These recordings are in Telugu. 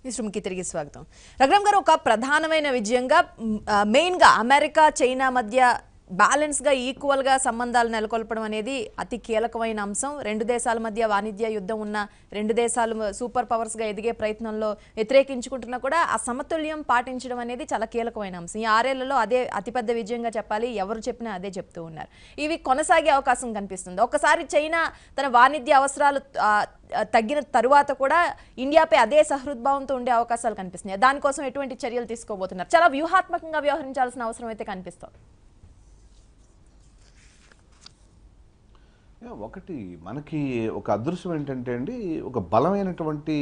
మిశ్రమ్కి తిరిగి స్వాగతం రఘురామ్ గారు ఒక ప్రధానమైన విజయంగా మ్, ఆ, మెయిన్గా అమెరికా చైనా మధ్య బ్యాలెన్స్గా ఈక్వల్గా సంబంధాలు నెలకొల్పడం అనేది అతి కీలకమైన అంశం రెండు దేశాల మధ్య వాణిజ్య యుద్ధం ఉన్న రెండు దేశాలు సూపర్ పవర్స్గా ఎదిగే ప్రయత్నంలో వ్యతిరేకించుకుంటున్నా కూడా ఆ సమతుల్యం పాటించడం అనేది చాలా కీలకమైన అంశం ఈ ఆరేళ్లలో అదే అతిపెద్ద విజయంగా చెప్పాలి ఎవరు చెప్పినా అదే చెప్తూ ఉన్నారు ఇవి కొనసాగే అవకాశం కనిపిస్తుంది ఒకసారి చైనా తన వాణిజ్య అవసరాలు ఆ, తగ్గిన తరువాత కూడా ఇండియాపై అదే సహృద్భావంతో ఉండే అవకాశాలు కనిపిస్తున్నాయి దానికోసం ఎటువంటి చర్యలు తీసుకోబోతున్నారు చాలా వ్యూహాత్మకంగా వ్యవహరించాల్సిన అవసరం అయితే కనిపిస్తోంది యా, ఒకటి మనకి ఒక అదృశ్యం ఏంటంటే అండి ఒక బలమైనటువంటి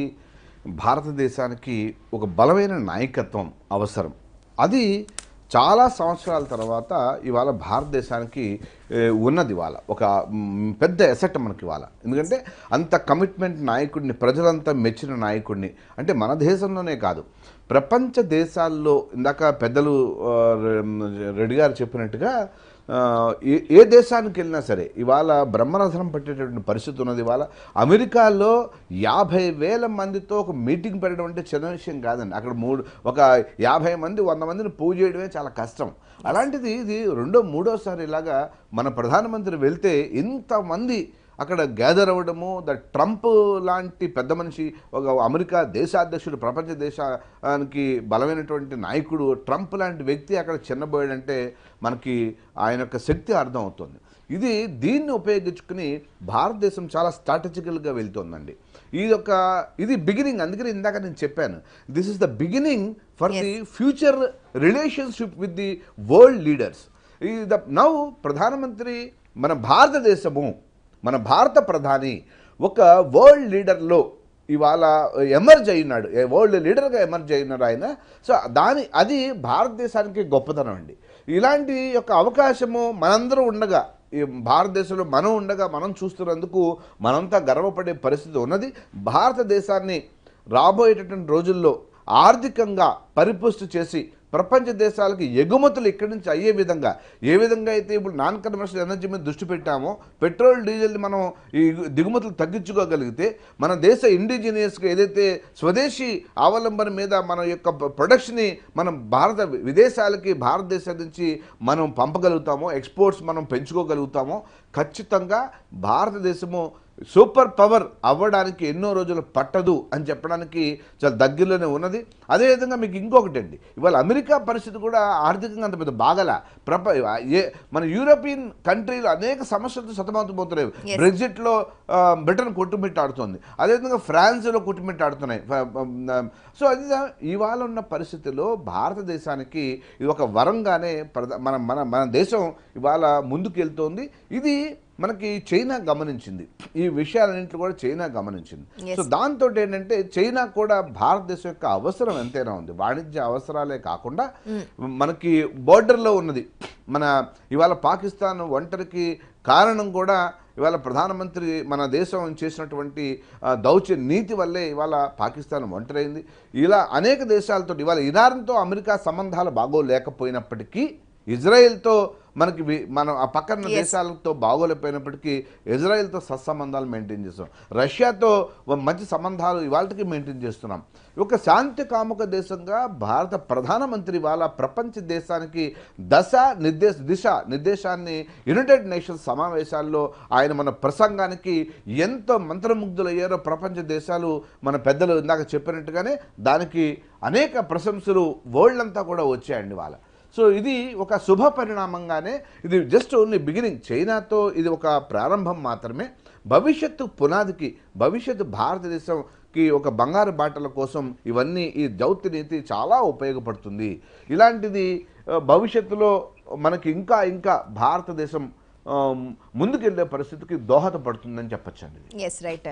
భారతదేశానికి ఒక బలమైన నాయకత్వం అవసరం అది చాలా సంవత్సరాల తర్వాత ఇవాళ భారతదేశానికి ఏ, ఉన్నది ఇవాళ ఒక మ్, పెద్ద ఎసెట్ మనకి ఇవాళ ఎందుకంటే అంత కమిట్మెంట్ నాయకుడిని ప్రజలంతా మెచ్చిన నాయకుడిని అంటే మన దేశంలోనే కాదు ప్రపంచ దేశాల్లో ఇందాక పెద్దలు ఆ, రె- రెడ్డి గారు చెప్పినట్టుగా ఆ, ఏ ఏ దేశానికి వెళ్ళినా సరే ఇవాళ బ్రహ్మరథనం పట్టేటటువంటి పరిస్థితి ఉన్నది ఇవాళ అమెరికాలో యాభై వేల మందితో ఒక మీటింగ్ పెట్టడం అంటే చిన్న విషయం కాదండి అక్కడ మూడు ఒక యాభై మంది వంద మందిని పూజ చేయడమే చాలా కష్టం అలాంటిది ఇది రెండో మూడోసారి ఇలాగా మన ప్రధానమంత్రి వెళ్తే ఇంతమంది అక్కడ గ్యాదర్ అవ్వడము ద ట్రంప్ లాంటి పెద్ద మనిషి ఒక అమెరికా దేశాధ్యక్షుడు ప్రపంచ దేశానికి బలమైనటువంటి నాయకుడు ట్రంప్ లాంటి వ్యక్తి అక్కడ చిన్నబోయాడంటే మనకి ఆయన యొక్క శక్తి అర్థం అవుతుంది ఇది దీన్ని ఉపయోగించుకుని భారతదేశం చాలా స్ట్రాటజికల్గా వెళ్తోందండి ఇది ఒక ఇది బిగినింగ్ అందుకని ఇందాక నేను చెప్పాను this is the beginning for the future relationship with the world leaders ఈ ద నౌ ప్రధానమంత్రి మన భారతదేశము మన భారత ప్రధాని ఒక వరల్డ్ లీడర్లో ఇవాళ ఎమర్జ్ అయినాడు వరల్డ్ లీడర్గా ఎమర్జ్ అయినాడు ఆయన సో దాని అది భారతదేశానికి గొప్పతనం అండి ఇలాంటి యొక్క అవకాశము మనందరం ఉండగా ఈ భారతదేశంలో మనం ఉండగా మనం చూస్తున్నందుకు మనంతా గర్వపడే పరిస్థితి ఉన్నది భారతదేశాన్ని రాబోయేటటువంటి రోజుల్లో ఆర్థికంగా పరిపుష్టి చేసి ప్రపంచ దేశాలకి ఎగుమతులు ఇక్కడి నుంచి అయ్యే విధంగా ఏ విధంగా అయితే ఇప్పుడు నాన్ కన్వర్షనల్ ఎనర్జీ మీద దృష్టి పెట్టామో పెట్రోల్ డీజిల్ని మనం ఈ దిగుమతులు తగ్గించుకోగలిగితే మన దేశ ఇండిజినియస్గా ఏదైతే స్వదేశీ అవలంబన మీద మన యొక్క ప్రొడక్షన్ని మనం భారత విదేశాలకి భారతదేశం నుంచి మనం పంపగలుగుతామో ఎక్స్పోర్ట్స్ మనం పెంచుకోగలుగుతామో ఖచ్చితంగా భారతదేశము సూపర్ పవర్ అవ్వడానికి ఎన్నో రోజులు పట్టదు అని చెప్పడానికి చాలా దగ్గరలోనే ఉన్నది అదేవిధంగా మీకు ఇంకొకటి అండి ఇవాళ అమెరికా పరిస్థితి కూడా ఆర్థికంగా అంత పెద్ద బాగల ప్రప ఏ మన యూరోపియన్ కంట్రీలు అనేక సమస్యలతో సతమతమవుతున్నాయి బ్రెగ్జిట్లో ఆ, బ్రిటన్ కొట్టుమిట్టాడుతోంది అదేవిధంగా ఫ్రాన్స్లో కొట్టుమిట్టాడుతున్నాయి ఫ- ఆ, సో అది ఇవాళ ఉన్న పరిస్థితిలో భారతదేశానికి ఇది ఒక వరంగానే ప్రధా మన మన మన దేశం ఇవాళ ముందుకెళ్తోంది ఇది మనకి చైనా గమనించింది ఈ విషయాలన్నింటిలో కూడా చైనా గమనించింది Yes. సో దాంతో ఏంటంటే చైనా కూడా భారతదేశం యొక్క అవసరం ఎంతైనా ఉంది వాణిజ్య అవసరాలే కాకుండా మనకి బోర్డర్లో ఉన్నది మన ఇవాళ పాకిస్తాన్ ఒంటరికి కారణం కూడా ఇవాళ ప్రధానమంత్రి మన దేశం చేసినటువంటి ఆ, దౌత్య నీతి వల్లే ఇవాళ పాకిస్తాన్ ఒంటరైంది ఇలా అనేక దేశాలతో ఇవాళ ఇరాన్తో అమెరికా సంబంధాలు బాగోలేకపోయినప్పటికీ ఇజ్రాయెల్తో మనకి వి- మనం ఆ పక్కన Yes. దేశాలతో బాగోలేకపోయినప్పటికీ ఇజ్రాయెల్తో సత్సంబంధాలు మెయింటైన్ చేస్తున్నాం రష్యాతో వ- మంచి సంబంధాలు ఇవాళకి మెయింటైన్ చేస్తున్నాం ఒక శాంతి కాముక దేశంగా భారత ప్రధానమంత్రి వాళ్ళ ప్రపంచ దేశానికి దశ నిర్దేశ దిశ నిర్దేశాన్ని యునైటెడ్ నేషన్స్ సమావేశాల్లో ఆయన మన ప్రసంగానికి ఎంతో మంత్రముగ్ధులయ్యారో ప్రపంచ దేశాలు మన పెద్దలు ఇందాక చెప్పినట్టుగానే దానికి అనేక ప్రశంసలు వరల్డ్ అంతా కూడా వచ్చాయండి వాళ్ళ సో ఇది ఒక శుభ పరిణామంగానే ఇది జస్ట్ ఓన్లీ బిగినింగ్ చైనాతో ఇది ఒక ప్రారంభం మాత్రమే భవిష్యత్తు పునాదికి భవిష్యత్తు భారతదేశంకి ఒక బంగారు బాటల కోసం ఇవన్నీ ఈ దౌత్య నీతి చాలా ఉపయోగపడుతుంది ఇలాంటిది ఆ, భవిష్యత్తులో మనకి ఇంకా ఇంకా భారతదేశం ఆ, ముందుకెళ్ళే పరిస్థితికి దోహదపడుతుందని చెప్పచ్చండి ఇది. ఎస్ రైట్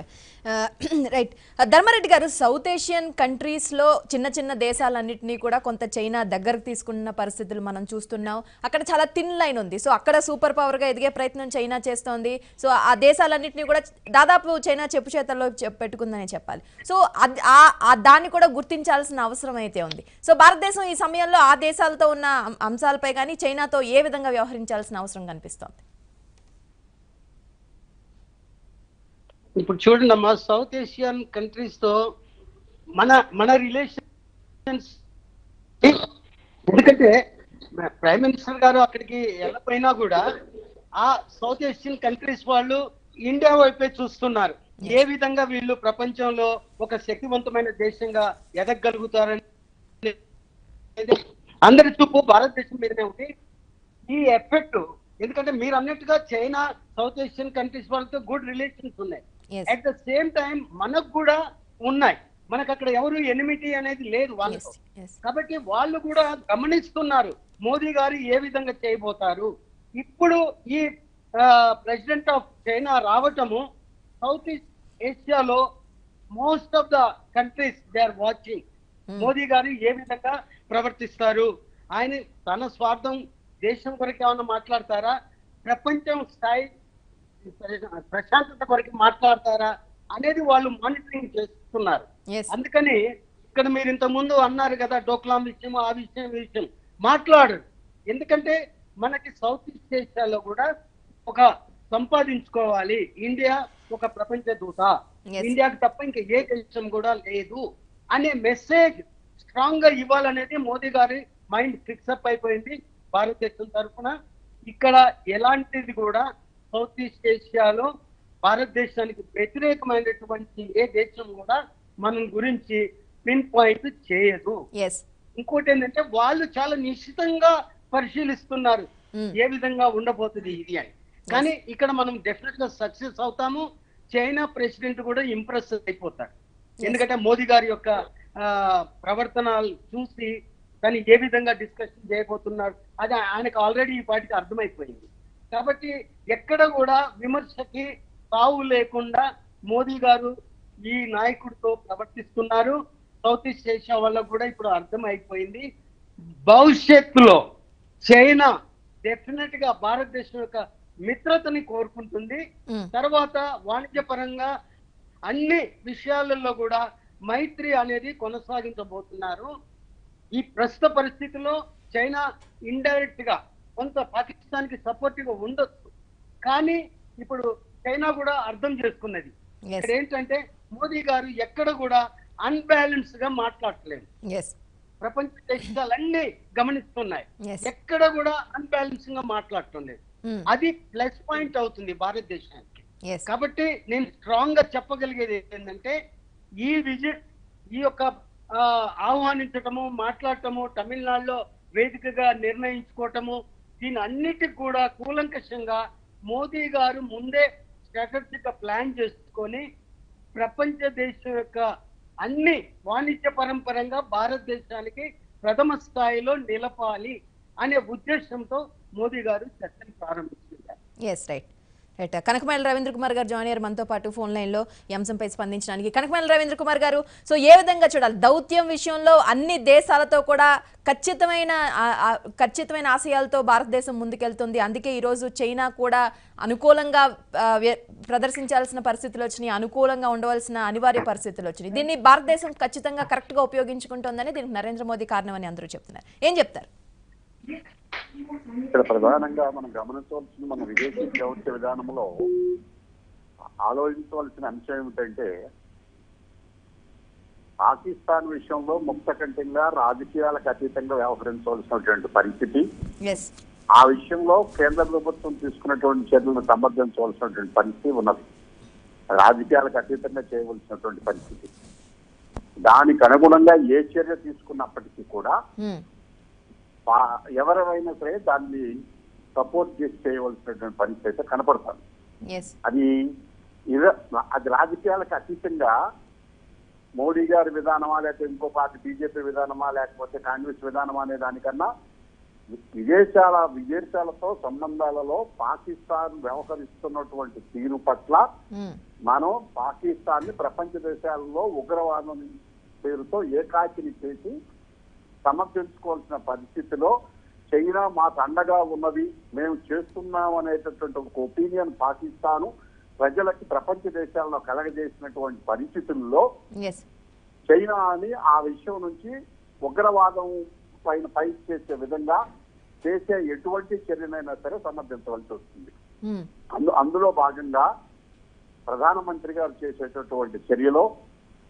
రైట్ ధర్మారెడ్డి గారు సౌత్ ఏషియన్ కంట్రీస్లో చిన్న చిన్న దేశాలన్నింటినీ కూడా కొంత చైనా దగ్గరకు తీసుకున్న పరిస్థితులు మనం చూస్తున్నాం అక్కడ చాలా థిన్ లైన్ ఉంది సో అక్కడ సూపర్ పవర్గా ఎదిగే ప్రయత్నం చైనా చేస్తోంది సో ఆ దేశాలన్నింటినీ కూడా దాదాపు చైనా చెప్పు చేతల్లో చె- పెట్టుకుందని చెప్పాలి సో అది- ఆ- ఆ దాన్ని కూడా గుర్తించాల్సిన అవసరం అయితే ఉంది సో భారతదేశం ఈ సమయంలో ఆ దేశాలతో ఉన్న అం- అంశాలపై కానీ చైనాతో ఏ విధంగా వ్యవహరించాల్సిన అవసరం కనిపిస్తోంది ఇప్పుడు చూడండి అమ్మా సౌత్ ఏషియన్ కంట్రీస్ తో మన మన రిలేషన్స్ ఎందుకంటే ప్రైమ్ మినిస్టర్ గారు అక్కడికి వెళ్ళపోయినా కూడా ఆ సౌత్ ఏషియన్ కంట్రీస్ వాళ్ళు ఇండియా వైపే చూస్తున్నారు ఏ విధంగా వీళ్ళు ప్రపంచంలో ఒక శక్తివంతమైన దేశంగా ఎదగలుగుతారని అనేది అందరి చూపు భారతదేశం మీదనే ఉంది ఈ ఎఫెక్ట్ ఎందుకంటే మీరు అన్నట్టుగా చైనా సౌత్ ఏషియన్ కంట్రీస్ వాళ్ళతో గుడ్ రిలేషన్స్ ఉన్నాయి Yes. At the same time మనకు కూడా ఉన్నాయి మనకు అక్కడ ఎవరు ఎనిమిటీ అనేది లేదు వాళ్ళతో Yes, yes. కాబట్టి వాళ్ళు కూడా గమనిస్తున్నారు మోదీ గారు ఏ విధంగా చేయబోతారు ఇప్పుడు ఈ ప్రెసిడెంట్ ఆఫ్ చైనా రావటము సౌత్ ఈస్ట్ ఏషియాలో most of the countries they are watching Modi garu ఏ విధంగా ప్రవర్తిస్తారు ఆయన తన స్వార్థం దేశం కొరకు ఏమైనా మాట్లాడతారా ప్రపంచం స్థాయి ప్రశాంతత కొరకు మాట్లాడతారా అనేది వాళ్ళు మానిటరింగ్ చేస్తున్నారు Yes. అందుకని ఇక్కడ మీరు ఇంత ముందు అన్నారు కదా డోక్లాం విషయం ఆ విషయం ఈ విషయం మాట్లాడరు ఎందుకంటే మనకి సౌత్ ఈస్ట్ ఏషియాలో కూడా ఒక సంపాదించుకోవాలి ఇండియా ఒక ప్రపంచ దూత Yes. ఇండియాకి తప్ప ఇంకా ఏ దేశం కూడా లేదు అనే మెసేజ్ స్ట్రాంగ్ గా ఇవ్వాలనేది మోదీ గారి మైండ్ ఫిక్స్ అప్ అయిపోయింది భారతదేశం తరఫున ఇక్కడ ఎలాంటిది కూడా సౌత్ ఈస్ట్ ఏషియాలో భారతదేశానికి వ్యతిరేకమైనటువంటి ఏ దేశం కూడా మనం గురించి పిన్ పాయింట్ చేయదు ఎస్ ఇంకోటి ఏంటంటే వాళ్ళు చాలా నిశ్చితంగా పరిశీలిస్తున్నారు Mm. ఏ విధంగా ఉండబోతుంది ఇది అని కానీ ఇక్కడ మనం డెఫినెట్ గా సక్సెస్ అవుతాము చైనా ప్రెసిడెంట్ కూడా ఇంప్రెస్ అయిపోతారు ఎందుకంటే మోదీ గారి యొక్క ఆ, ప్రవర్తనలు చూసి దాన్ని ఏ విధంగా డిస్కషన్ చేయబోతున్నారు అది ఆయనకు ఆల్రెడీ ఈ పాటికి అర్థమైపోయింది కాబట్టి ఎక్కడ కూడా విమర్శకి తావు లేకుండా మోదీ గారు ఈ నాయకుడితో ప్రవర్తిస్తున్నారు సౌత్ ఈస్ట్ ఏషియా వాళ్ళకు కూడా ఇప్పుడు అర్థం అయిపోయింది భవిష్యత్తులో చైనా డెఫినెట్ గా భారతదేశం యొక్క మిత్రతని కోరుకుంటుంది Mm. తర్వాత వాణిజ్య పరంగా అన్ని విషయాలలో కూడా మైత్రి అనేది కొనసాగించబోతున్నారు ఈ ప్రస్తుత పరిస్థితిలో చైనా ఇండైరెక్ట్ గా కొంత పాకిస్తాన్ కి సపోర్టివ్ గా ఉండొచ్చు కానీ ఇప్పుడు చైనా కూడా అర్థం చేసుకున్నది ఎస్ ఇక్కడ ఏంటంటే మోదీ గారు ఎక్కడ కూడా అన్బ్యాలెన్స్ గా మాట్లాడట్లేదు ఎస్ ప్రపంచ దేశాలన్నీ గమనిస్తున్నాయి Yes. ఎక్కడ కూడా అన్బ్యాలెన్స్ గా మాట్లాడుతుంది అది ప్లస్ పాయింట్ అవుతుంది భారతదేశానికి ఎస్ కాబట్టి నేను స్ట్రాంగ్ గా చెప్పగలిగేది ఏంటంటే ఈ విజిట్ ఈ యొక్క ఆ, ఆహ్వానించటము మాట్లాడటము తమిళనాడులో వేదికగా నిర్ణయించుకోవటము దీని అన్నిటికి కూడా కూలంకషంగా మోదీ గారు ముందే స్ట్రాటజిక్ గా ప్లాన్ చేసుకొని ప్రపంచ దేశం యొక్క అన్ని వాణిజ్య పరంపరంగా భారతదేశానికి ప్రథమ స్థాయిలో నిలపాలి అనే ఉద్దేశంతో మోదీ గారు చర్చను ప్రారంభించారు yes right right Kanakamedala Ravindra Kumar garu join అయ్యారు మనతో పాటు ఫోన్ లైన్లో ఈ అంశంపై స్పందించడానికి కనకమేల రవీంద్ర కుమార్ గారు సో ఏ విధంగా చూడాలి దౌత్యం విషయంలో అన్ని దేశాలతో కూడా ఖచ్చితమైన ఆ- ఆ ఖచ్చితమైన ఆశయాలతో భారతదేశం ముందుకెళ్తుంది అందుకే ఈరోజు చైనా కూడా అనుకూలంగా ఆ, వ్య- ప్రదర్శించాల్సిన పరిస్థితులు వచ్చినాయి అనుకూలంగా ఉండవలసిన అనివార్య పరిస్థితులు వచ్చినాయి దీన్ని భారతదేశం ఖచ్చితంగా కరెక్ట్గా ఉపయోగించుకుంటోందని దీనికి నరేంద్ర మోదీ కారణమని అందరూ చెప్తున్నారు ఏం చెప్తారు ఇక్కడ ప్రధానంగా మనం గమనించవలసిన మన విదేశీ దౌత్య విధానంలో ఆలోచించవలసిన అంశం ఏమిటంటే పాకిస్తాన్ విషయంలో ముక్త కంఠంగా రాజకీయాలకు అతీతంగా వ్యవహరించవలసినటువంటి పరిస్థితి ఎస్ ఆ విషయంలో కేంద్ర ప్రభుత్వం తీసుకున్నటువంటి చర్యలను సమర్థించవలసినటువంటి పరిస్థితి ఉన్నది రాజకీయాలకు అతీతంగా చేయవలసినటువంటి పరిస్థితి దానికి అనుగుణంగా ఏ చర్య తీసుకున్నప్పటికీ కూడా పా- ఎవరైనా సరే దాన్ని సపోర్ట్ చేసి చేయవలసినటువంటి పరిస్థితి అయితే కనపడుతుంది ఎస్ అది ఇర- అది రాజకీయాలకు అతీతంగా మోడీ గారి విధానమా లేకపోతే ఇంకో పార్టీ బీజేపీ విధానమా లేకపోతే కాంగ్రెస్ విధానమా అనే దానికన్నా విదేశాల విదేశాలతో సంబంధాలలో పాకిస్తాన్ వ్యవహరిస్తున్నటువంటి తీరు పట్ల మనం పాకిస్తాన్ ని ప్రపంచ దేశాలలో ఉగ్రవాదం పేరుతో ఏకాకిని చేసి సమర్థించుకోవాల్సిన పరిస్థితిలో చైనా మాకు అండగా ఉన్నది మేము చేస్తున్నాం అనేటటువంటి ఒక ఒపీనియన్ పాకిస్తాను ప్రజలకి ప్రపంచ దేశాల్లో కలగజేసినటువంటి పరిస్థితుల్లో ఎస్ చైనాని ఆ విషయం నుంచి ఉగ్రవాదం పైన ఫైట్ చేసే విధంగా చేసే ఎటువంటి చర్యనైనా సరే సమర్థించవలసి వస్తుంది అందు అందులో భాగంగా ప్రధానమంత్రి గారు చేసేటటువంటి చర్యలో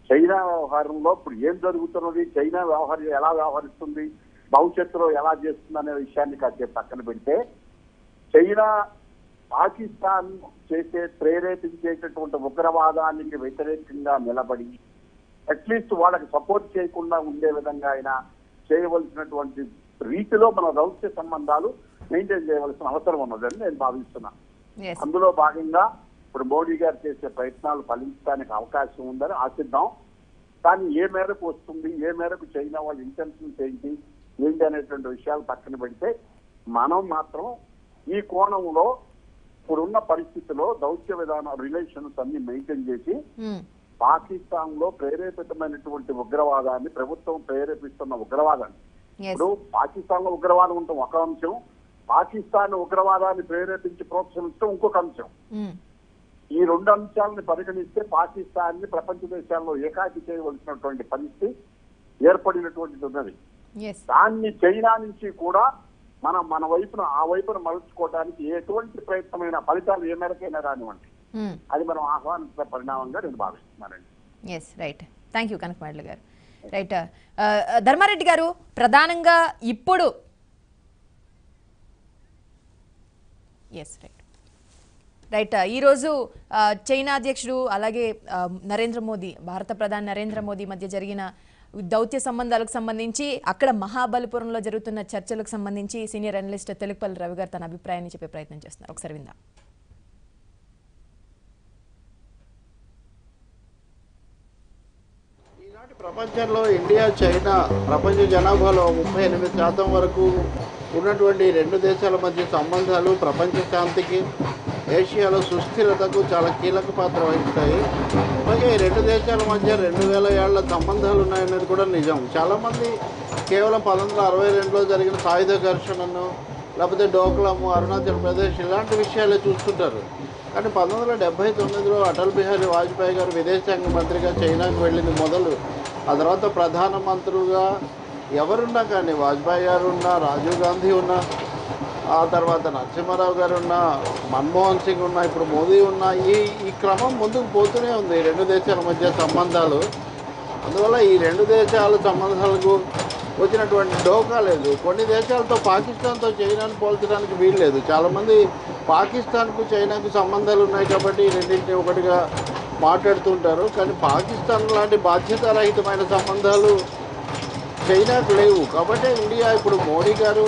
చైనా వ్యవహారంలో ఇప్పుడు ఏం జరుగుతున్నది చైనా వ్యవహారం ఎలా వ్యవహరిస్తుంది భవిష్యత్తులో ఎలా చేస్తుంది అనే విషయాన్ని కాసేపు పక్కన పెడితే చైనా పాకిస్తాన్ చేసే ప్రేరేపించేటటువంటి ఉగ్రవాదానికి వ్యతిరేకంగా నిలబడి అట్లీస్ట్ వాళ్ళకి సపోర్ట్ చేయకుండా ఉండే విధంగా అయినా చేయవలసినటువంటి రీతిలో మన దౌత్య సంబంధాలు మెయింటైన్ చేయవలసిన అవసరం ఉన్నదని నేను భావిస్తున్నాను ఎస్ అందులో భాగంగా ఇప్పుడు మోడీ గారు చేసే ప్రయత్నాలు ఫలించడానికి అవకాశం ఉందని ఆశిద్దాం కానీ ఏ మేరకు వస్తుంది ఏ మేరకు చైనా వాళ్ళ ఇంటెన్షన్స్ ఏంటి ఏంటి అనేటువంటి విషయాలు పక్కన పెడితే మనం మాత్రం ఈ కోణంలో ఇప్పుడున్న పరిస్థితిలో దౌత్య విధాన రిలేషన్స్ అన్ని మెయింటైన్ చేసి పాకిస్తాన్ లో ప్రేరేపితమైనటువంటి ఉగ్రవాదాన్ని ప్రభుత్వం ప్రేరేపిస్తున్న ఉగ్రవాదాన్ని ఎస్ ఇప్పుడు పాకిస్తాన్ లో ఉగ్రవాదం ఉంటాం ఒక అంశం పాకిస్తాన్ ఉగ్రవాదాన్ని ప్రేరేపించి ప్రోత్సహించడం ఇంకొక అంశం ఈ రెండు అంశాలను పరిగణిస్తే పాకిస్తాన్ ని ప్రపంచ దేశాల్లో ఏకాకి చేయవలసినటువంటి పరిస్థితి ఏర్పడినటువంటిది ఉన్నది ఎస్ దాన్ని చైనా నుంచి కూడా మనం మన వైపున ఆ వైపున మలుచుకోవడానికి ఎటువంటి ప్రయత్నమైన ఫలితాలు ఏ మేరకైనా రానివ్వండి అది మనం ఆహ్వానించిన పరిణామంగా నేను భావిస్తున్నానండి yes right thank you Kanakamedala garu right Dharmareddy గారు ప్రధానంగా ఇప్పుడు ఎస్ రైట్ రైట్ ఈరోజు ఆ, చైనా అధ్యక్షుడు అలాగే ఆ, నరేంద్ర మోదీ భారత ప్రధాని నరేంద్ర మోదీ మధ్య జరిగిన దౌత్య సంబంధాలకు సంబంధించి అక్కడ మహాబలిపురంలో జరుగుతున్న చర్చలకు సంబంధించి సీనియర్ అనలిస్ట్ తెలుగుపల్లి రవి గారు తన అభిప్రాయాన్ని చెప్పే ప్రయత్నం చేస్తున్నారు ఒకసారి విందాం ఈనాటి ప్రపంచంలో ఇండియా చైనా ప్రపంచ జనాభాలో ముప్పై ఎనిమిది శాతం వరకు ఉన్నటువంటి రెండు దేశాల మధ్య సంబంధాలు ప్రపంచ శాంతికి ఏషియాలో సుస్థిరతకు చాలా కీలక పాత్ర వహిస్తాయి అలాగే ఈ రెండు దేశాల మధ్య రెండు వేల ఏళ్ల సంబంధాలు ఉన్నాయనేది కూడా నిజం చాలామంది కేవలం పంతొమ్మిది వందల అరవై రెండులో జరిగిన సాయుధ ఘర్షణను లేకపోతే డోక్లాము అరుణాచల్ ప్రదేశ్ ఇలాంటి విషయాలే చూస్తుంటారు కానీ పంతొమ్మిది వందల డెబ్బై తొమ్మిదిలో అటల్ బిహారీ వాజ్పేయి గారు విదేశాంగ మంత్రిగా చైనాకు వెళ్ళింది మొదలు ఆ తర్వాత ప్రధానమంత్రులుగా ఎవరున్నా కానీ వాజ్పేయి గారు ఉన్నా రాజీవ్ గాంధీ ఉన్నా ఆ తర్వాత నరసింహారావు గారు ఉన్నా మన్మోహన్ సింగ్ ఉన్నా ఇప్పుడు మోదీ ఉన్నా ఈ ఈ క్రమం ముందుకు పోతూనే ఉంది ఈ రెండు దేశాల మధ్య సంబంధాలు అందువల్ల ఈ రెండు దేశాల సంబంధాలకు వచ్చినటువంటి డోకా లేదు కొన్ని దేశాలతో పాకిస్తాన్తో చైనాను పోల్చడానికి వీలు లేదు చాలామంది పాకిస్తాన్కు చైనాకు సంబంధాలు ఉన్నాయి కాబట్టి ఈ రెండింటిని ఒకటిగా మాట్లాడుతుంటారు కానీ పాకిస్తాన్ లాంటి బాధ్యతారహితమైన సంబంధాలు చైనాకు లేవు కాబట్టి ఇండియా ఇప్పుడు మోడీ గారు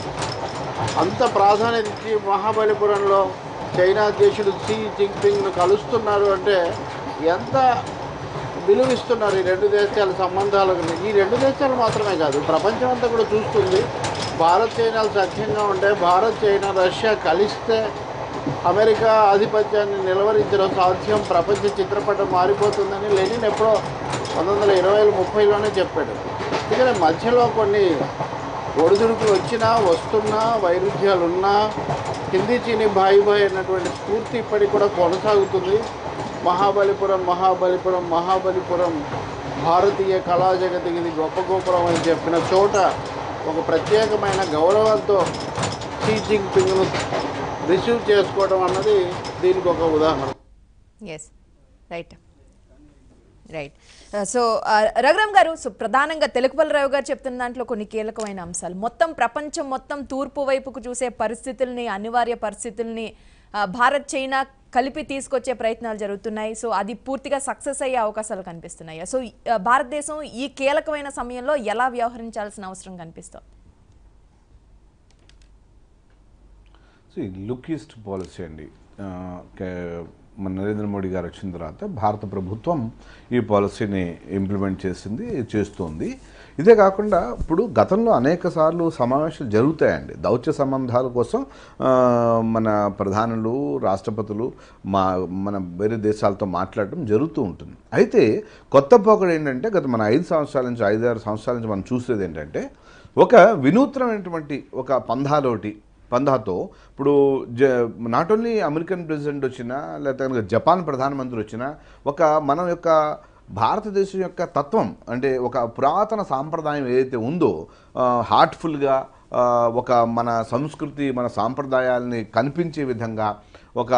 అంత ప్రాధాన్యత ఇచ్చి మహాబలిపురంలో చైనా అధ్యక్షుడు షీ జింగ్పింగ్ను కలుస్తున్నారు అంటే ఎంత విలువిస్తున్నారు ఈ రెండు దేశాల సంబంధాలకు ఈ రెండు దేశాలు మాత్రమే కాదు ప్రపంచం అంతా కూడా చూస్తుంది భారత్ చైనాలు సఖ్యంగా ఉంటే భారత్ చైనా రష్యా కలిస్తే అమెరికా ఆధిపత్యాన్ని నిలవరించడం సాధ్యం ప్రపంచ చిత్రపటం మారిపోతుందని లెనిన్ ఎప్పుడో పంతొమ్మిది వందల ఇరవై ముప్పైలోనే చెప్పాడు ఇక్కడ మధ్యలో కొన్ని ఒడిదుడుకులు వచ్చినా వస్తున్నా వైరుధ్యాలు ఉన్నా హిందీ చీని భాయి భాయ్ అన్నటువంటి స్ఫూర్తి ఇప్పటికి కూడా కొనసాగుతుంది మహాబలిపురం మహాబలిపురం మహాబలిపురం భారతీయ కళా జగతికి ఇది గొప్ప గోపురం అని చెప్పిన చోట ఒక ప్రత్యేకమైన గౌరవంతో షీ జింగ్పింగ్ను రిసీవ్ చేసుకోవడం అన్నది దీనికి ఒక ఉదాహరణ yes right right so Raghuram garu so ప్రధానంగా తెలుగుపల్లి రావు గారు చెప్తున్న దాంట్లో కొన్ని కీలకమైన అంశాలు మొత్తం ప్రపంచం మొత్తం తూర్పు వైపుకు చూసే పరిస్థితుల్ని అనివార్య పరిస్థితుల్ని ఆ, భారత్ చైనా కలిపి తీసుకొచ్చే ప్రయత్నాలు జరుగుతున్నాయి సో అది పూర్తిగా సక్సెస్ అయ్యే అవకాశాలు కనిపిస్తున్నాయి సో ఆ, భారతదేశం ఈ కీలకమైన సమయంలో ఎలా వ్యవహరించాల్సిన అవసరం కనిపిస్తుంది సో లుక్ ఈస్ట్ పాలసీ అండి ఆ, కే- మన నరేంద్ర మోడీ గారు వచ్చిన తర్వాత భారత ప్రభుత్వం ఈ పాలసీని ఇంప్లిమెంట్ చేసింది చేస్తోంది ఇదే కాకుండా ఇప్పుడు గతంలో అనేక సార్లు సమావేశాలు జరుగుతాయండి దౌత్య సంబంధాల కోసం ఆ, మన ప్రధానులు రాష్ట్రపతులు మా మన వేరే దేశాలతో మాట్లాడటం జరుగుతూ ఉంటుంది అయితే కొత్త పోకడు ఏంటంటే గత మన ఐదు సంవత్సరాల నుంచి ఐదారు సంవత్సరాల నుంచి మనం చూసేది ఏంటంటే ఒక వినూత్నమైనటువంటి ఒక పంధాలోటి పందాతో ఇప్పుడు జ నాట్ ఓన్లీ అమెరికన్ ప్రెసిడెంట్ వచ్చినా లేకపోతే కనుక జపాన్ ప్రధానమంత్రి వచ్చినా ఒక మనం యొక్క భారతదేశం యొక్క తత్వం అంటే ఒక పురాతన సాంప్రదాయం ఏదైతే ఉందో హార్ట్ఫుల్గా ఒక మన సంస్కృతి మన సాంప్రదాయాల్ని కనిపించే విధంగా ఒక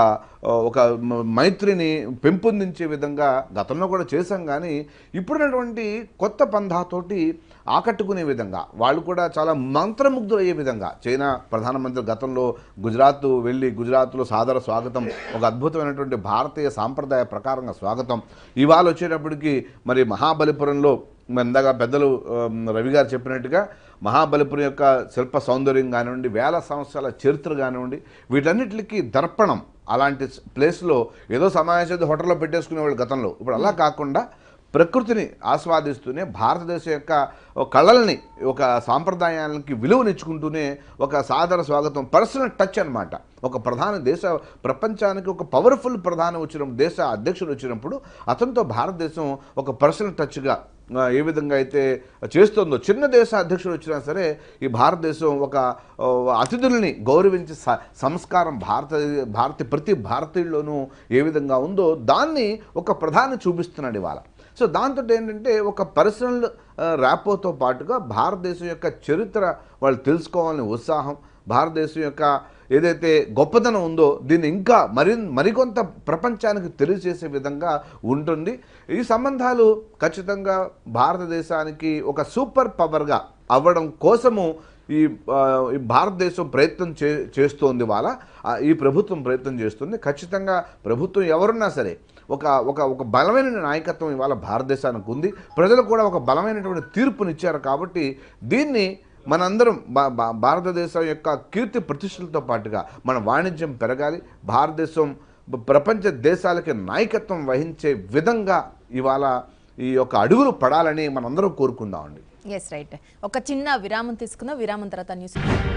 ఆ, ఒక మ- మైత్రిని పెంపొందించే విధంగా గతంలో కూడా చేశాం కానీ ఇప్పుడున్నటువంటి కొత్త పంధాతోటి ఆకట్టుకునే విధంగా వాళ్ళు కూడా చాలా మంత్రముగ్ధులు అయ్యే విధంగా చైనా ప్రధానమంత్రి గతంలో గుజరాత్ వెళ్ళి గుజరాత్లో సాదర స్వాగతం ఒక అద్భుతమైనటువంటి భారతీయ సాంప్రదాయ ప్రకారంగా స్వాగతం ఇవాళ వచ్చేటప్పటికి మరి మహాబలిపురంలో మరి ఇందాక పెద్దలు ఆమ్, రవి గారు చెప్పినట్టుగా మహాబలిపురం యొక్క శిల్ప సౌందర్యం కానివ్వండి వేల సంవత్సరాల చరిత్ర కానివ్వండి వీటన్నిటికీ దర్పణం అలాంటి ప్లేస్లో ఏదో సమావేశం హోటల్లో పెట్టేసుకునేవాళ్ళు గతంలో ఇప్పుడు అలా కాకుండా ప్రకృతిని ఆస్వాదిస్తూనే భారతదేశం యొక్క ఒక కళల్ని ఒక సాంప్రదాయాలకి విలువనిచ్చుకుంటూనే ఒక సాదర స్వాగతం పర్సనల్ టచ్ అన్నమాట ఒక ప్రధాన దేశ ప్రపంచానికి ఒక పవర్ఫుల్ ప్రధాని వచ్చిన దేశ అధ్యక్షుడు వచ్చినప్పుడు అతనితో భారతదేశం ఒక పర్సనల్ టచ్గా ఆ, ఏ విధంగా అయితే చేస్తుందో చిన్న దేశ అధ్యక్షుడు వచ్చినా సరే ఈ భారతదేశం ఒక ఆ, అతిథుల్ని గౌరవించే స- సంస్కారం భారత భారత ప్రతి భారతీయుల్లోనూ ఏ విధంగా ఉందో దాన్ని ఒక ప్రధాని చూపిస్తున్నాడు ఇవాళ సో దాంతో ఏంటంటే ఒక పర్సనల్ ర్యాపోతో పాటుగా భారతదేశం యొక్క చరిత్ర వాళ్ళు తెలుసుకోవాలని ఉత్సాహం భారతదేశం యొక్క ఏదైతే గొప్పతనం ఉందో దీన్ని ఇంకా మరి మరికొంత ప్రపంచానికి తెలియజేసే విధంగా ఉంటుంది ఈ సంబంధాలు ఖచ్చితంగా భారతదేశానికి ఒక సూపర్ పవర్గా అవ్వడం కోసము ఈ ఆ, ఈ భారతదేశం ప్రయత్నం చే చేస్తోంది వాళ్ళ ఆ, ఈ ప్రభుత్వం ప్రయత్నం చేస్తుంది ఖచ్చితంగా ప్రభుత్వం ఎవరున్నా సరే ఒక ఒక ఒక బలమైన నాయకత్వం ఇవాళ భారతదేశానికి ఉంది ప్రజలు కూడా ఒక బలమైనటువంటి తీర్పునిచ్చారు కాబట్టి దీన్ని మనందరం భా- భా- భారతదేశం యొక్క కీర్తి ప్రతిష్టలతో పాటుగా మన వాణిజ్యం పెరగాలి భారతదేశం బ- ప్రపంచ దేశాలకి నాయకత్వం వహించే విధంగా ఇవాళ ఈ యొక్క అడుగులు పడాలని మనందరం కోరుకుందామండి ఎస్ రైట్ ఒక చిన్న విరామం తీసుకుందాం విరామం తర్వాత న్యూస్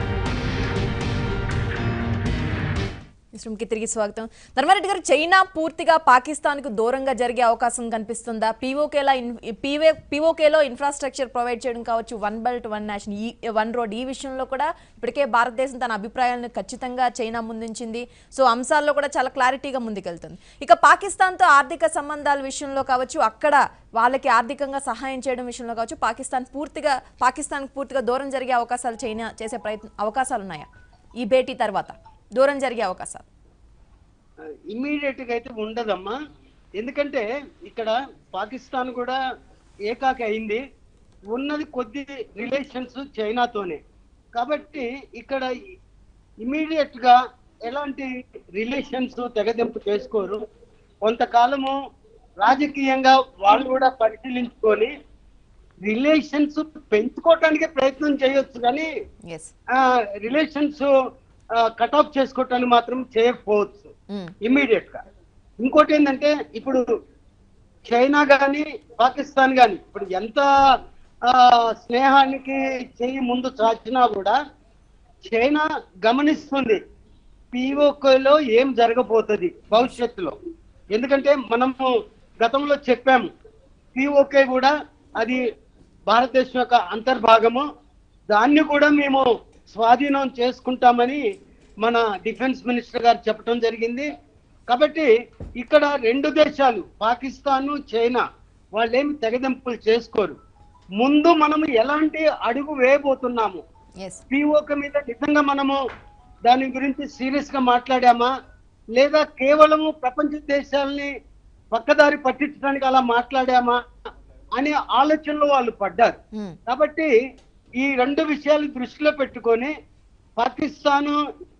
కి తిరిగి స్వాగతం ధర్మారెడ్డి గారు చైనా పూర్తిగా పాకిస్తాన్కు దూరంగా జరిగే అవకాశం కనిపిస్తుందా పీఓకేలా పీవే పీఓకేలో ఇన్ఫ్రాస్ట్రక్చర్ ప్రొవైడ్ చేయడం కావచ్చు వన్ బెల్ట్ వన్ నేషన్ ఈ వన్ రోడ్ ఈ విషయంలో కూడా ఇప్పటికే భారతదేశం తన అభిప్రాయాలను ఖచ్చితంగా చైనా ముందుంచింది సో అంశాల్లో కూడా చాలా క్లారిటీగా ముందుకెళ్తుంది ఇక పాకిస్తాన్తో ఆర్థిక సంబంధాల విషయంలో కావచ్చు అక్కడ వాళ్ళకి ఆర్థికంగా సహాయం చేయడం విషయంలో కావచ్చు పాకిస్తాన్ పూర్తిగా పాకిస్తాన్కి పూర్తిగా దూరం జరిగే అవకాశాలు చైనా చేసే ప్రయత్నం అవకాశాలు ఉన్నాయా ఈ భేటీ తర్వాత దూరం జరిగే అవకాశాలు ఇమ్మీడియట్ గా అయితే ఉండదమ్మా ఎందుకంటే ఇక్కడ పాకిస్తాన్ కూడా ఏకాకి అయింది ఉన్నది కొద్ది రిలేషన్స్ చైనాతోనే కాబట్టి ఇక్కడ ఇమ్మీడియట్ గా ఎలాంటి రిలేషన్స్ తెగదెంపు చేసుకోరు కొంతకాలము రాజకీయంగా వాళ్ళు కూడా పరిశీలించుకొని రిలేషన్స్ పెంచుకోవటానికే ప్రయత్నం చేయొచ్చు కానీ ఎస్ రిలేషన్స్ కట్ ఆఫ్ చేసుకోవటానికి మాత్రం చేయకపోవచ్చు ఇమ్మీడియట్ గా ఇంకోటి ఏంటంటే ఇప్పుడు చైనా గాని పాకిస్తాన్ గాని ఇప్పుడు ఎంత ఆ, స్నేహానికి చెయ్యి ముందు చాచినా కూడా చైనా గమనిస్తుంది పిఓకేలో ఏం జరగబోతుంది భవిష్యత్తులో ఎందుకంటే మనము గతంలో చెప్పాము పిఓకే కూడా అది భారతదేశం యొక్క అంతర్భాగము దాన్ని కూడా మేము స్వాధీనం చేసుకుంటామని మన డిఫెన్స్ మినిస్టర్ గారు చెప్పడం జరిగింది కాబట్టి ఇక్కడ రెండు దేశాలు పాకిస్తాన్ చైనా వాళ్ళేమి తెగదెంపులు చేసుకోరు ముందు మనము ఎలాంటి అడుగు వేయబోతున్నాము ఎస్ పిఓక మీద నిజంగా మనము దాని గురించి సీరియస్ గా మాట్లాడామా లేదా కేవలము ప్రపంచ దేశాలని పక్కదారి పట్టించడానికి అలా మాట్లాడామా అనే ఆలోచనలో వాళ్ళు పడ్డారు కాబట్టి ఈ రెండు విషయాలు దృష్టిలో పెట్టుకొని పాకిస్తాను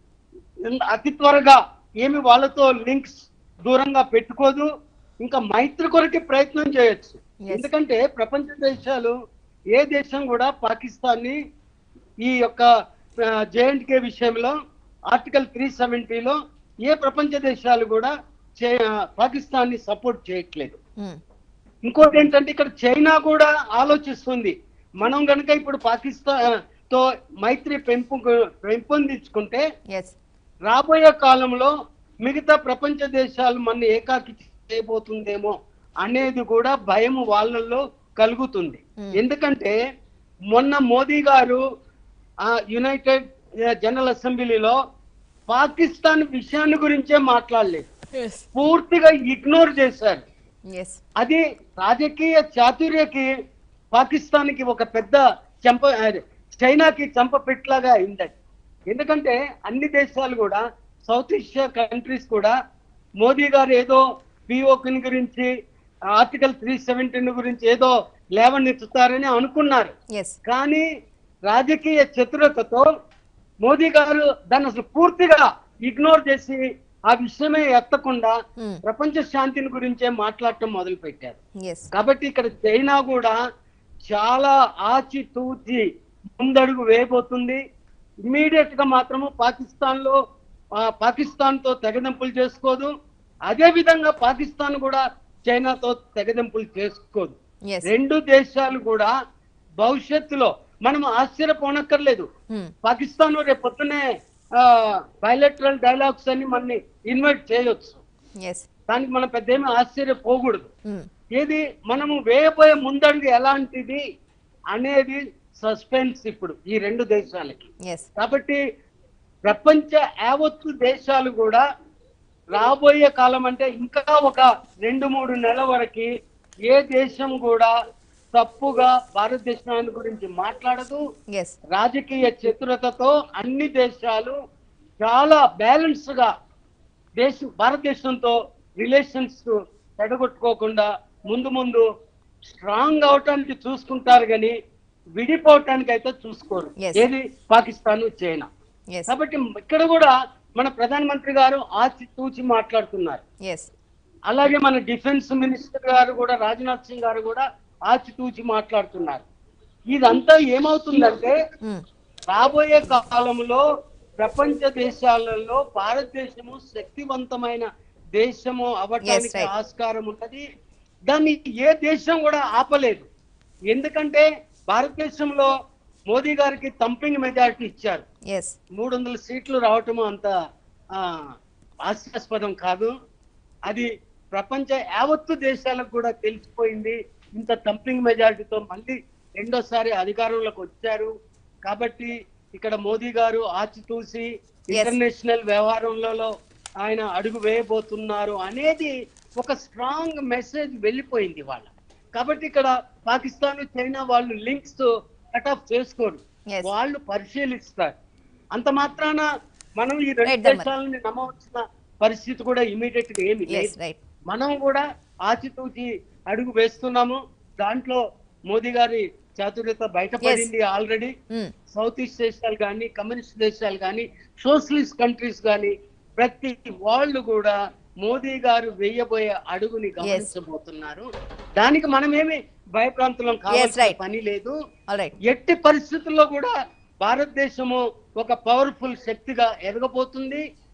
అతి త్వరగా ఏమి వాళ్ళతో లింక్స్ దూరంగా పెట్టుకోదు ఇంకా మైత్రి కొరకే ప్రయత్నం చేయొచ్చు Yes. ఎందుకంటే ప్రపంచ దేశాలు ఏ దేశం కూడా పాకిస్తాన్ని ఈ యొక్క జేఎండ్కే విషయంలో ఆర్టికల్ త్రీ సెవెంటీలో ఏ ప్రపంచ దేశాలు కూడా పాకిస్తాన్ ని సపోర్ట్ చేయట్లేదు ఇంకోటి ఏంటంటే ఇక్కడ చైనా కూడా ఆలోచిస్తుంది మనం గనుక ఇప్పుడు పాకిస్తాన్ తో మైత్రి పెంపు పెంపొందించుకుంటే ఎస్ రాబోయే కాలంలో మిగతా ప్రపంచ దేశాలు మన ఏకాకి చేయబోతుందేమో అనేది కూడా భయం వాళ్ళల్లో కలుగుతుంది ఎందుకంటే మొన్న మోదీ గారు ఆ యునైటెడ్ జనరల్ అసెంబ్లీలో పాకిస్తాన్ విషయాన్ని గురించే మాట్లాడలేదు ఎస్ పూర్తిగా ఇగ్నోర్ చేశారు ఎస్ అది రాజకీయ చాతుర్యకి పాకిస్తాన్ కి ఒక పెద్ద చెంప అదే, చైనాకి చెంప పెట్టలాగా అయింది ఎందుకంటే అన్ని దేశాలు కూడా సౌత్ ఏషియా కంట్రీస్ కూడా మోదీ గారు ఏదో పిఓకిన్ గురించి ఆర్టికల్ త్రీ సెవెంటీన్ గురించి ఏదో లేవనెత్తుతారని అనుకున్నారు ఎస్ కానీ రాజకీయ చతురతతో మోదీ గారు దాన్ని అసలు పూర్తిగా ఇగ్నోర్ చేసి ఆ విషయమే ఎత్తకుండా Hmm. ప్రపంచ శాంతిని గురించే మాట్లాడటం మొదలు పెట్టారు ఎస్ కాబట్టి ఇక్కడ చైనా కూడా చాలా ఆచితూచి ముందడుగు వేయబోతుంది ఇమీడియట్ గా మాత్రము పాకిస్తాన్ లో పాకిస్తాన్ తో తెగదెంపులు చేసుకోదు అదే విధంగా పాకిస్తాన్ కూడా చైనాతో తెగదెంపులు చేసుకోదు ఎస్ రెండు దేశాలు కూడా భవిష్యత్తులో మనం ఆశ్చర్యపోనక్కర్లేదు పాకిస్తాన్ రేపు పొద్దునే బయలెటరల్ డైలాగ్స్ అని మనని ఇన్వైట్ చేయొచ్చు ఎస్ దానికి మనం పెద్ద ఏమీ ఆశ్చర్యపోకూడదు ఏది మనము వేయబోయే ముందడుగు ఎలాంటిది అనేది సస్పెన్స్ ఇప్పుడు ఈ రెండు దేశాలకి ఎస్ కాబట్టి ప్రపంచ యావత్తు దేశాలు కూడా రాబోయే కాలం అంటే ఇంకా ఒక రెండు మూడు నెలల వరకు ఏ దేశం కూడా తప్పుగా భారతదేశాన్ని గురించి మాట్లాడదు ఎస్ రాజకీయ చతురతతో అన్ని దేశాలు చాలా బ్యాలెన్స్ గా దేశం భారతదేశంతో రిలేషన్స్ చెడగొట్టుకోకుండా ముందు ముందు స్ట్రాంగ్ అవటానికి చూసుకుంటారు కానీ విడిపోవటానికి అయితే చూసుకోరు Yes. ఏది పాకిస్తాన్ చైనా ఎస్ కాబట్టి ఇక్కడ కూడా మన ప్రధానమంత్రి గారు ఆచి తూచి మాట్లాడుతున్నారు ఎస్ అలాగే మన డిఫెన్స్ మినిస్టర్ గారు కూడా రాజ్నాథ్ సింగ్ గారు కూడా ఆచితూచి మాట్లాడుతున్నారు ఇదంతా ఏమవుతుందంటే రాబోయే కాలంలో ప్రపంచ దేశాలలో భారతదేశము శక్తివంతమైన దేశము అవ్వటానికి right. ఆస్కారం ఉన్నది దాన్ని ఏ దేశం కూడా ఆపలేదు ఎందుకంటే భారతదేశంలో మోదీ గారికి తంపింగ్ మెజారిటీ ఇచ్చారు ఎస్ మూడు వందల సీట్లు రావటం అంత ఆ, హాస్యాస్పదం కాదు అది ప్రపంచ యావత్తు దేశాలకు కూడా తెలిసిపోయింది ఇంత తంపింగ్ మెజారిటీతో మళ్ళీ రెండోసారి అధికారంలోకి వచ్చారు కాబట్టి ఇక్కడ మోదీ గారు ఆచితూసి ఇంటర్నేషనల్ వ్యవహారంలో ఆయన అడుగు వేయబోతున్నారు అనేది ఒక స్ట్రాంగ్ మెసేజ్ వెళ్ళిపోయింది వాళ్ళ కాబట్టి ఇక్కడ పాకిస్తాన్ చైనా వాళ్ళు లింక్స్ కట్ ఆఫ్ చేసుకోరు Yes. వాళ్ళు పరిశీలిస్తారు అంత మాత్రాన మనం ఈ రెండు Right, Dhamma. దేశాలని నమ్మవలసిన పరిస్థితి కూడా ఇమీడియట్ గా ఏమి ఎస్ లేదు రైట్ మనం కూడా ఆచితూచి అడుగు వేస్తున్నాము దాంట్లో మోదీ గారి చాతుర్యత బయటపడింది ఆల్రెడీ సౌత్ ఈస్ట్ దేశాలు కానీ కమ్యూనిస్ట్ దేశాలు కానీ సోషలిస్ట్ కంట్రీస్ కానీ ప్రతి వాళ్ళు కూడా మోదీ గారు వేయబోయే అడుగుని గమనించబోతున్నారు దానికి మనమేమి భయప్రాంతులం కావాల్సిన right. పని లేదు ఆల్ రైట్ ఎట్టి పరిస్థితుల్లో కూడా భారతదేశము ఒక పవర్ఫుల్ శక్తిగా ఎదగబోతుంది